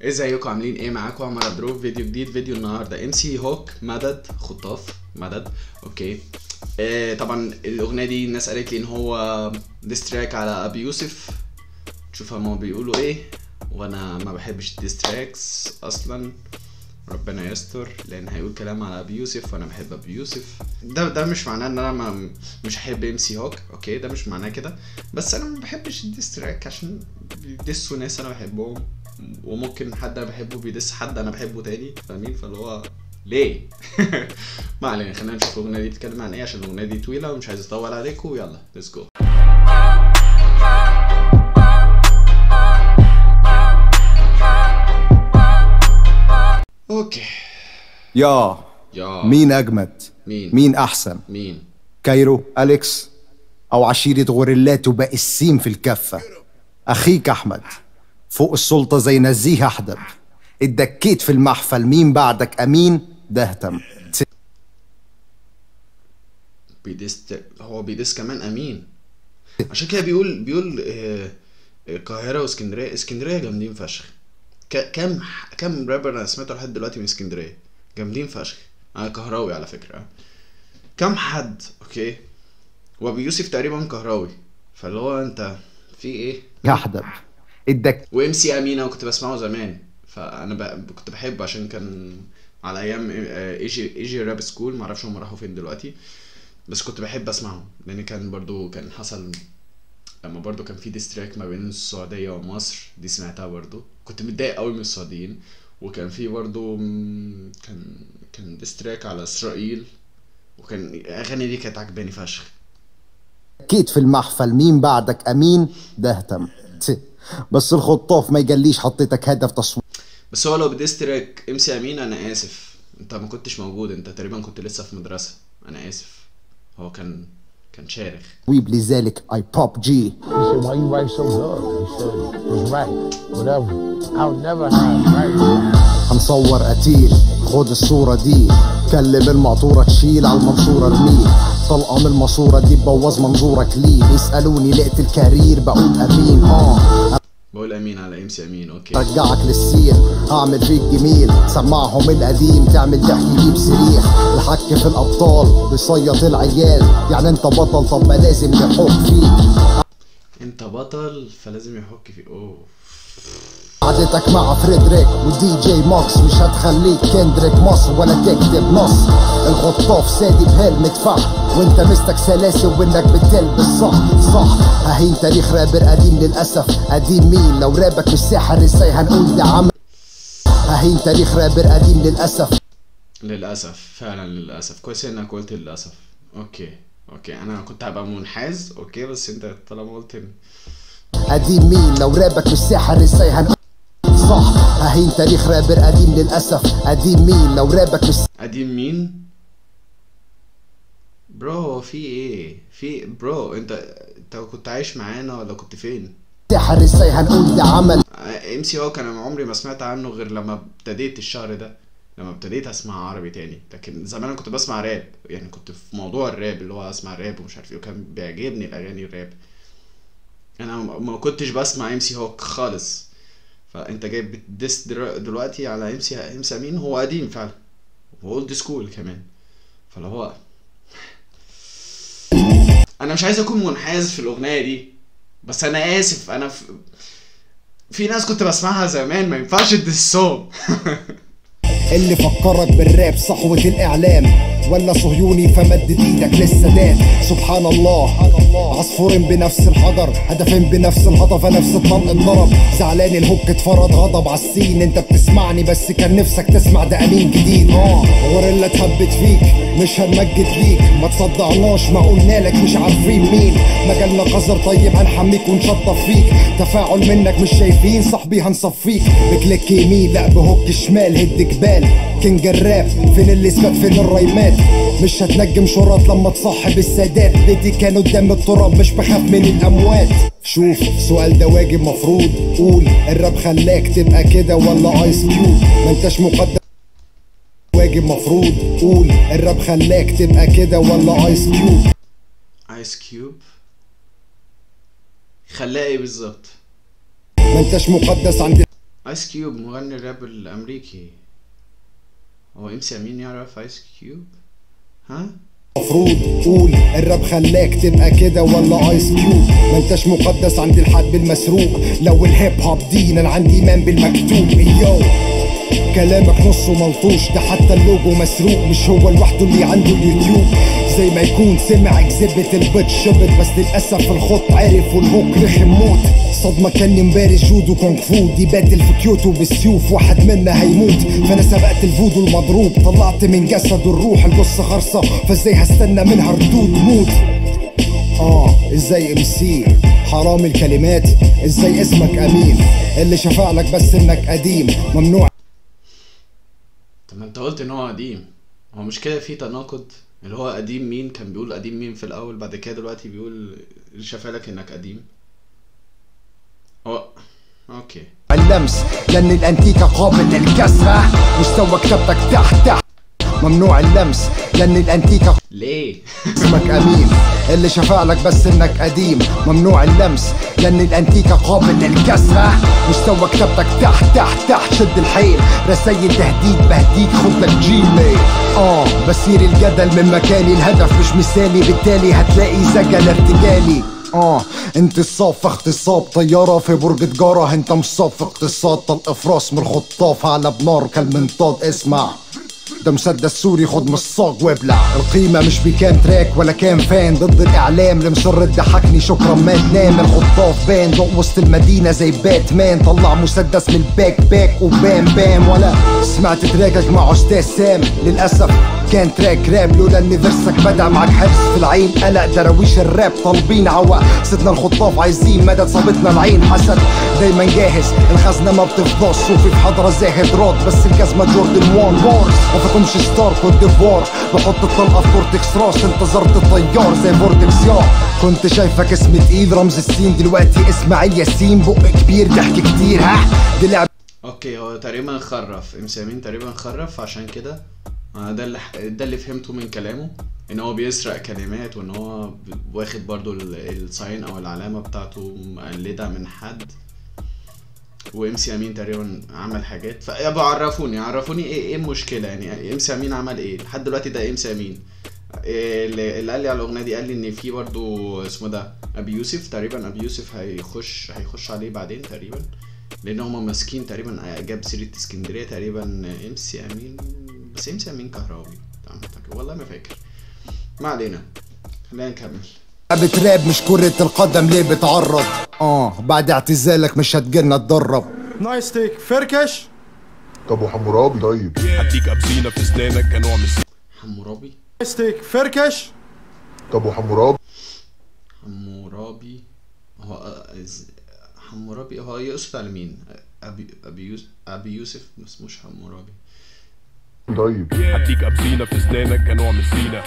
ازيكم عاملين ايه معاكم عمر دروب فيديو جديد فيديو النهارده ام سي هوك مدد خطاف مدد اوكي إيه طبعا الاغنيه دي الناس قالت لي ان هو ديستراك على ابي يوسف تشوف هما بيقولوا ايه وانا ما بحبش الديستراكس اصلا ربنا يستر لان هيقول كلام على ابي يوسف وانا بحب ابي يوسف ده ده مش معناه ان انا ما مش هحب ام سي هوك اوكي ده مش معناه كده بس انا ما بحبش الديستراك عشان بيدسوا ناس انا بحبهم وممكن حد انا بحبه بيدس حد انا بحبه تاني فاهمين فاللي هو ليه ما علينا خلينا نشوف الاغنيه دي بتتكلم عن ايه عشان الاغنيه دي طويله ومش عايز اطول عليكم يلا ليتس جو اوكي يا يا مين اجمد مين مين احسن مين كايرو اليكس او عشيره غوريلات وباقي السيم في الكفه اخيك احمد فوق السلطه زي نزيه احدب اتدكيت في المحفل مين بعدك امين ده اهتم بيدس هو بيدس كمان امين عشان كده بيقول بيقول آه، القاهره واسكندريه اسكندريه جامدين فشخ ك- كم كم رابر انا سمعته لحد دلوقتي من اسكندريه جامدين فشخ انا كهراوي على فكره كم حد اوكي وابو يوسف تقريبا كهراوي فاللي هو انت في ايه احدب اتدك وام سي امين انا كنت بسمعه زمان فانا ب... كنت بحبه عشان كان على ايام آه، ايجي ايجي راب سكول معرفش هم راحوا فين دلوقتي بس كنت بحب اسمعهم لان كان برضو كان حصل لما برضو كان في ديستراك ما بين السعوديه ومصر دي سمعتها برضو كنت متضايق قوي من السعوديين وكان في برضو مم، كان كان ديستراك على اسرائيل وكان الاغاني دي كانت عجباني فشخ اتدكيت في المحفل مين بعدك امين ده اهتم تس. بس الخطاف ما يجليش حطيتك هدف تصوير بس هو لو بديستراك ام سي امين انا اسف انت ما كنتش موجود انت تقريبا كنت لسه في مدرسه انا اسف هو كان كان شارخ لذلك اي بوب جي He said, why you write so good? He said, it's right, whatever. I'll never have right. هنصور قتيل خد الصورة دي كلم المقطورة تشيل على المنصورة ارميه طلقة من الماسورة دي تبوظ منظورك ليه يسألوني لقيت الكارير بقول أمين اه بقول امين على ام سي امين اوكي رجعك للسير هعمل فيك جميل سمعهم القديم تعمل ضحك يجيب سريح الحك في الأبطال بيصيط العيال يعني انت بطل طب ما لازم يحط فيك انت بطل فلازم يحك في اوه قعدتك مع فريدريك ودي جي ماكس مش هتخليك كندريك مصر ولا تكتب نص الخطاف سادي بهلمة فحم وانت مستك سلاسل وانك بتلبس صح صح ههين تاريخ رابر قديم للأسف قديم مين لو رابك مش ساحر ازاي هنقول ده عمل ههين تاريخ رابر قديم للأسف للاسف فعلا للاسف كويس انك قلت للاسف اوكي اوكي انا كنت هبقى منحاز اوكي بس انت طالما قلت إن- قديم مين لو رابك مش ساحر ازاي هنقول صح ههين تاريخ رابر قديم للأسف قديم مين لو رابك مش قديم مين برو في ايه في برو انت انت كنت عايش معانا ولا كنت فين ساحر ازاي هنقول ده عمل ام سي هوك انا عمري ما سمعت عنه غير لما ابتديت الشهر ده لما ابتديت اسمع عربي تاني لكن زمان انا كنت بسمع راب يعني كنت في موضوع الراب اللي هو اسمع راب ومش عارف ايه وكان بيعجبني الاغاني الراب انا ما ما كنتش بسمع ام سي هوك خالص فانت جاي بتدس درو- دلوقتي على ام سي ام سي امين هو قديم فعلا واولد سكول كمان فاللي هو انا مش عايز اكون منحاز في الاغنيه دي بس انا اسف انا في, في ناس كنت بسمعها زمان ما ينفعش تدسهم اللي فكرك بالراب صحوة الإعلام ولا صهيوني فمدد إيدك للسادات سبحان الله عصفورين بنفس الحجر هدفين بنفس الهدف نفس الطلق انضرب زعلان الهوك اتفرض غضب على السين انت بتسمعني بس كان نفسك تسمع ده امين جديد اه غوريلا اتهبت فيك مش هنمجد ليك ما تصدعناش ما قلنا لك مش عارفين مين مجالنا قذر طيب هنحميك ونشطف فيك تفاعل منك مش شايفين صاحبي هنصفيك بكليك يمين لا بهوك شمال هد جبال كينج الراب فين الاثبات فين الرايمات مش هتنجم شرط لما تصاحب السادات بدي كان قدام التراب مش بخاف من الاموات شوف سؤال ده واجب مفروض قول الراب خلاك تبقى كده ولا ايس كيوب ما انتش مقدم واجب مفروض قول الراب خلاك تبقى كده ولا ايس كيوب ايس كيوب خلاه ايه بالظبط ما انتش مقدس عند ايس كيوب مغني الراب الامريكي هو ام سي امين يعرف ايس كيوب ها مفروض قول الراب خلاك تبقى كده ولا ايس كيوب ما انتش مقدس عند الحد بالمسروق لو الهيب هوب دين انا عندي ايمان بالمكتوب يو كلامك نصه ملطوش ده حتى اللوجو مسروق مش هو لوحده اللي عنده اليوتيوب زي ما يكون سمع اكزبت البيت شبت بس للاسف الخط عرف والهوك رخم موت صدمة كان امبارح جودو كونغ فو دي باتل في كيوتو بالسيوف واحد منا هيموت فانا سبقت الفودو المضروب طلعت من جسده الروح القصة خرصة فازاي هستنى منها ردود موت اه ازاي ام سي حرام الكلمات ازاي اسمك امين اللي شفع لك بس انك قديم ممنوع طب ما انت قلت ان هو قديم هو مش كده في تناقض اللي هو قديم مين كان بيقول قديم مين في الاول بعد كده دلوقتي بيقول شافالك انك قديم هو اوكي اللمس لان الانتيكة قابل للكسرة مستوى كتابتك تحت تحت ممنوع اللمس لان الانتيكة ليه اسمك امين اللي شفع لك بس انك قديم ممنوع اللمس لان الانتيكة قابل للكسرة مستوى كتابتك تحت تحت تحت شد الحيل رسايل تهديد بهديك خد لك جيميل اه بسير الجدل من مكاني الهدف مش مثالي بالتالي هتلاقي زجل ارتجالي اه انتصاب في اغتصاب طيارة في برج تجارة انت مصاب في اقتصاد طلق فراس من الخطاف على بنار كالمنطاد اسمع ده مسدس سوري خد من الصاج وابلع القيمة مش بكام تراك ولا كام فان ضد الإعلام اللي مصر تضحكني شكرا ما تنام الخطاف بان ضوء وسط المدينة زي باتمان طلع مسدس من الباك باك وبام بام ولا سمعت تراكك مع أستاذ سام للأسف كان تراك راب لولا ان فيرسك بدع معك حبس في العين قلق دراويش الراب طالبين عوا ستنا الخطاف عايزين مدد صابتنا العين حسد دايما جاهز الخزنة ما بتفضاش صوفي في حضرة زاهد راد بس الجزمة جوردن وان وارز ما فيكمش ستار كوت ديفوار بحط الطلقة في كورتكس راس انتظرت الطيار زي فورتكس يا كنت شايفك اسم تقيل رمز السين دلوقتي اسماعيل ياسين بق كبير ضحك كتير ها دي لعبة اوكي هو تقريبا خرف ام سي امين تقريبا خرف عشان كده آه، ده اللي ده اللي فهمته من كلامه ان هو بيسرق كلمات وان هو ب- واخد برضو ال- الساين او العلامه بتاعته مقلدها من حد وام سي امين تقريبا عمل حاجات فيبقى عرفوني عرفوني ايه ايه المشكله يعني ام سي امين عمل ايه لحد دلوقتي ده ام سي امين إيه اللي اللي قال لي على الاغنيه دي قال لي ان في برضو اسمه ده ابي يوسف تقريبا ابي يوسف هيخش هيخش عليه بعدين تقريبا لان هما ماسكين تقريبا جاب سيره اسكندريه تقريبا ام سي امين بس ام سي امين كهراوي أعتقد. والله ما فاكر ما علينا خلينا نكمل لعبة راب مش كرة القدم ليه بتعرض اه بعد اعتزالك مش هتجيلنا تدرب نايس ستيك فركش طب وحمورابي طيب هديك أبزينة في اسنانك كنوع من حمورابي نايس ستيك فركش طب وحمورابي حمورابي هو آه، إز- حمورابي هو يقصد على مين ابي ابي يوسف ابي يوسف ما اسموش حمورابي طيب هديك أبزينة في اسنانك كنوع من الزينة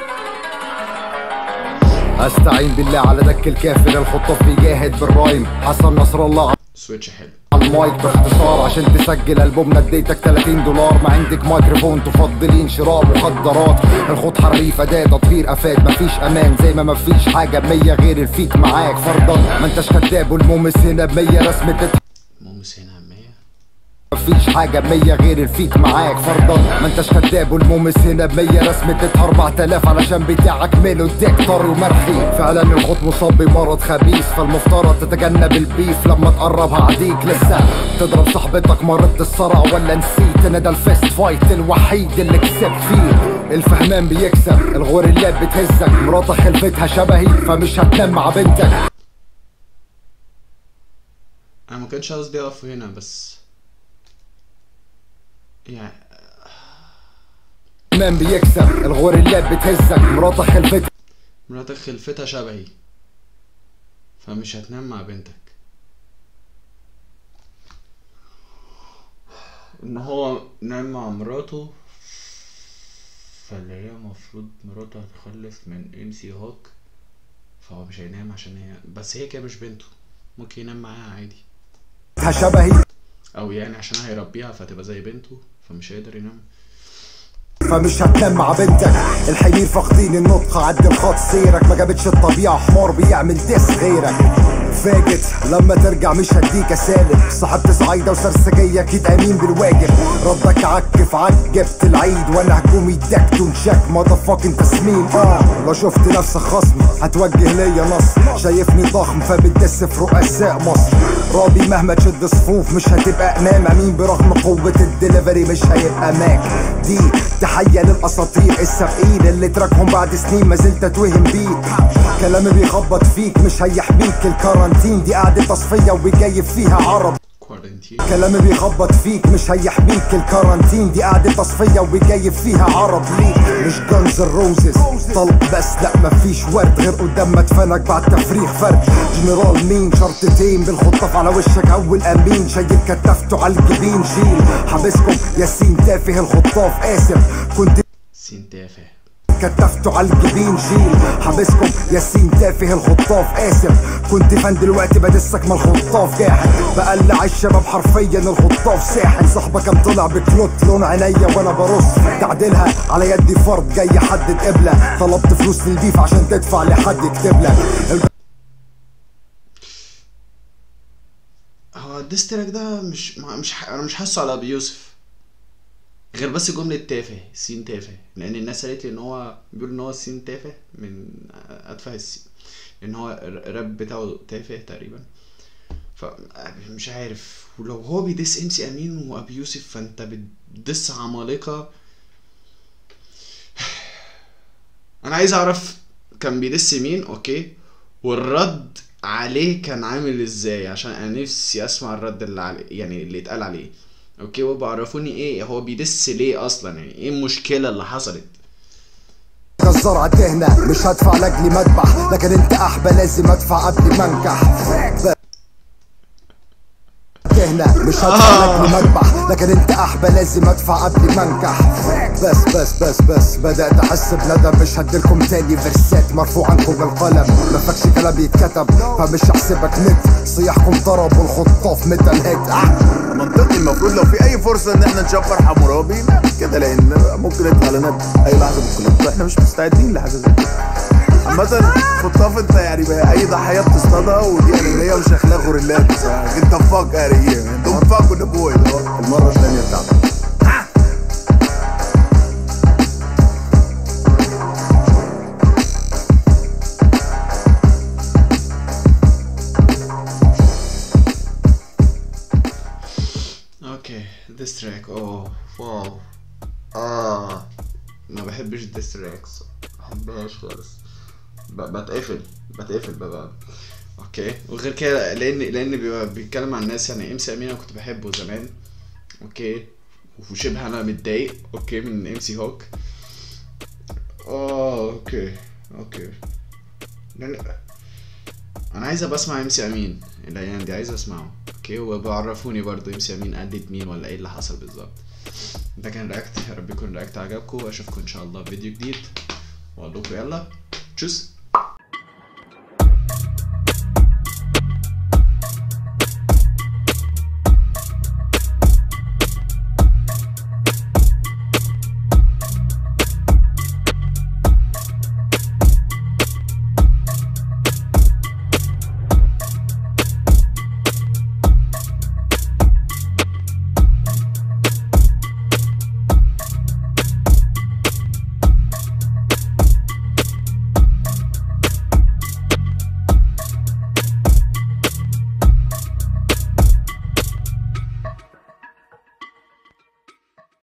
استعين بالله على دك الكافر الخطاف بيجاهد بالرايم حسن نصر الله سويتش حلو على المايك باختصار عشان تسجل البومنا اديتك 30 دولار ما عندك ميكروفون تفضلين شراء مخدرات الخوض حريف اداة تطهير افات مفيش امان زي ما مفيش حاجه بمية غير الفيك معاك فرضا ما انتش كداب والمومس هنا بمية رسمة مومس هنا عمية مفيش حاجة بمية غير الفيك معاك فرضا ما انتش كداب والمومس هنا بمية رسمة 4000 علشان بتاعك ميلو ديكتور ومرخي فعلا الخط مصاب بمرض خبيث فالمفترض تتجنب البيف لما تقرب هعديك لسه تضرب صاحبتك مرضت الصرع ولا نسيت ان ده الفيست فايت الوحيد اللي كسبت فيه الفهمان بيكسب الغوريلات بتهزك مراتك خلفتها شبهي فمش هتنام مع بنتك انا ما كانش قصدي اقف هنا بس يعني الفهمان بيكسب الغوريلات بتهزك مراتك خلفتها مراتك خلفتها شبهي فمش هتنام مع بنتك ان هو نام مع مراته فاللي هي المفروض مراته هتخلف من ام سي هوك فهو مش هينام عشان هي بس هي كده مش بنته ممكن ينام معاها عادي شبهي او يعني عشان هيربيها فتبقى زي بنته فمش هيقدر ينام فمش هتنام مع بنتك الحمير فاقدين النطق عد الخط سيرك ما جابتش الطبيعة حمار بيعمل ديس غيرك فاجت لما ترجع مش هديك اسالب صاحبت صعيدة وسرسجية اكيد امين بالواجب ردك عك في عك جبت العيد وانا هجومي اداك تنشك ماذا فاكن تسمين اه لو شفت نفسك خصمي هتوجه ليا نص شايفني ضخم فبتدس في رؤساء مصر رابي مهما تشد صفوف مش هتبقى امام امين برغم قوة الدليفري مش هيبقى ماك دي تحية للاساطير السابقين اللي تركهم بعد سنين ما زلت توهم بيك كلامي بيخبط فيك مش هيحميك الكارانتين دي قعدة تصفية وبيجيب فيها عرب كوارنتين كلامي بيخبط فيك مش هيحميك الكارانتين دي قعدة تصفية وبيجيب فيها عرب ليك مش جانز الروزز طلق بس لا مفيش ورد غير قدام ما اتفنك بعد تفريغ فرد جنرال مين شرطتين بالخطاف على وشك اول امين شايل كتفته على الجبين شيل حابسكم ياسين تافه الخطاف اسف كنت سين تافه كتفته على الجبين شيل حابسكم ياسين تافه الخطاف اسف كنت فان دلوقتي بدسك ما الخطاف جاحد بقلع الشباب حرفيا الخطاف ساحل صاحبك كان طلع بكلوت لون عينيا وانا برص تعديلها على يدي فرد جاي يحدد قبله طلبت فلوس للبيف عشان تدفع لحد يكتب لك هو الديستراك ده مش ما- مش ح- انا مش حاسه على ابي يوسف غير بس جملة تافه سين تافه لأن الناس قالت لي إن هو بيقول إن هو سين تافه من أتفه السين لأن هو الراب بتاعه تافه تقريبا فمش عارف ولو هو بيدس ام سي أمين وأبي يوسف فأنت بتدس عمالقة أنا عايز أعرف كان بيدس مين أوكي والرد عليه كان عامل ازاي عشان انا نفسي اسمع الرد اللي عليه يعني اللي اتقال عليه اوكي وبعرفوني ايه هو بيدس ليه اصلا يعني ايه المشكله اللي حصلت جزار عالدهنة مش هدفع لاجلي مذبح لكن انت احبى لازم ادفع قبل ما انكح دهنة مش هدفع لاجلي مذبح لكن انت احبى لازم ادفع قبل ما انكح بس بس بس بس بدأت احس بندم مش هديلكم تاني فيرسات مرفوع عنكم القلم ما فاكش كلام يتكتب فمش هحسبك نت صياحكم طرب والخطاف ميتال هيت آه. منطقي المفروض لو في اي فرصه ان احنا نشفر حمورابي نعمل كده لان ممكن يطلع لنا اي لحظه من الكلام احنا مش مستعدين لحاجه زي كده عامة خطاف انت يعني بقى اي ضحيه بتصطادها ودي انانيه ومش اخلاق غوريلات انت فاك اريه دونت فاك وذ بوي المره الثانيه بتاعتك اوكي ديس تراك اوه واو اه ما بحبش الديس تراكس ما بحبهاش خالص ب- بتقفل بتقفل ببقى اوكي وغير كده لان لان بيبقى بيتكلم عن الناس يعني ام سي امين انا كنت بحبه زمان اوكي وشبه انا متضايق اوكي من ام سي هوك اه اوكي اوكي لان انا عايز ابقى اسمع ام سي امين الايام دي عايز اسمعه اوكي وبعرفوني برضو ام سي امين قلد مين ولا ايه اللي حصل بالظبط ده كان رياكت يا رب يكون رياكت عجبكم واشوفكم ان شاء الله في فيديو جديد واقول لكم يلا تشوس